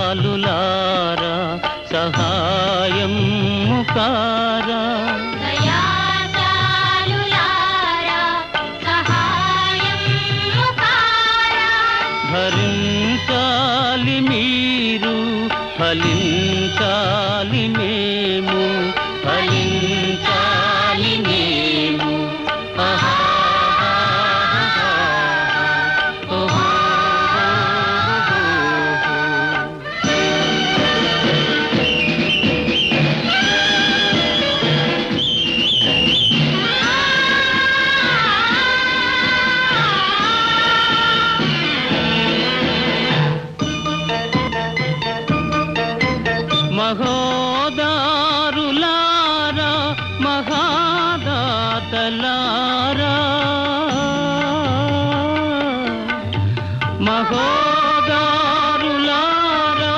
దయాశాలులారా సహాయం ముకారా దయాశాలులారా సహాయం ముఖారా భరించాలి మీరు ఫలించాలి మేము ఫలించాలి మేము ఆహా ఓహో మహోదారులారా మహాదాతలారా మహోదారులారా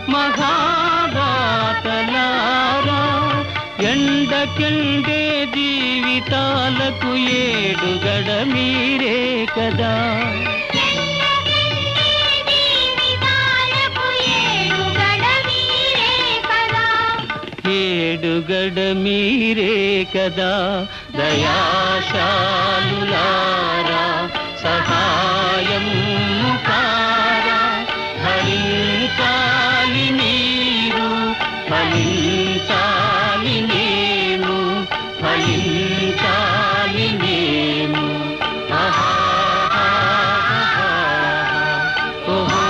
మహాదాతలారా ఎండకెండే జీవితాలకు ఏడుగడ మీరే కదా జీవితాలకు ఏడుగడ మీరే కదా ఏడుగడ మీరే కదా దయాశాలులారా సహాయం ముఖారా భరించాలి మీరు ఫలించాలి మేము ఫలించాలి మేము ఆహా ఓహో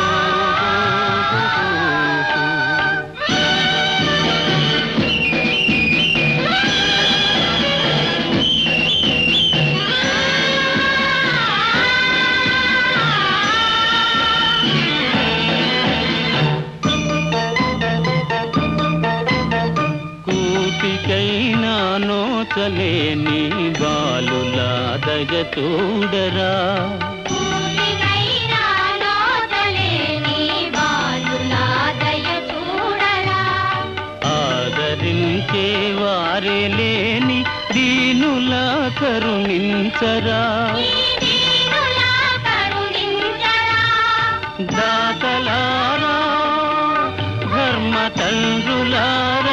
కూటికైనా నోచలేని బాలులా దయ చూడరా పూర్తికైనా లోతలేని బాలులా దయ చూడరా ఆదరించే వారే లేని దీనులా కరుణించరా ఈ దీనులా కరుణించరా దాతలారా ధర్మ తండ్రులారా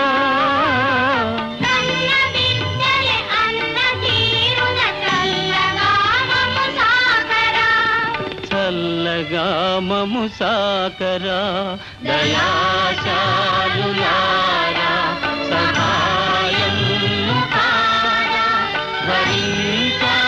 కన్న బిడ్డలే అన్న తీరున చల్లగా మము సాకరా చల్లగా మము సాకరా దయాశాలులారా సహాయం ముఖారా భరించా